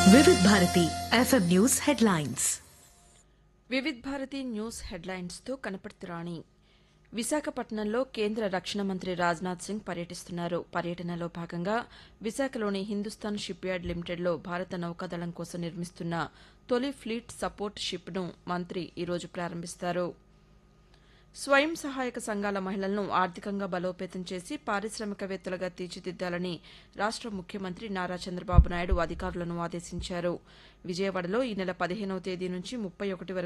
Vividh Bharati FM news headlines Vividh Bharati news హెడ్లైన్స్తో కనపర్తి రాణి విశాఖపట్నంలో కేంద్ర రక్షణ మంత్రి రాజ్నాథ్ సింగ్ పర్యటిస్తున్నారు పర్యటనలో భాగంగా విశాఖలోని హిందుస్థాన్ షిప్ యార్డ్ లిమిటెడ్లో భారత నౌకాదళం కోసం నిర్మిస్తున్న తొలి ఫ్లీట్ సపోర్ట్ షిప్ను మంత్రి ఈరోజు ప్రారంభిస్తారు స్వయం సహాయక సంఘాల మహిళలను ఆర్థికంగా బలోపేతం చేసి పారిశ్రామికవేత్తలుగా తీర్చిదిద్దాలని రాష్ట ముఖ్యమంత్రి నారా చంద్రబాబు నాయుడు అధికారులను ఆదేశించారు విజయవాడలో ఈ నెల పదిహేనవ తేదీ నుంచి ముప్పై ఒకటి వరకు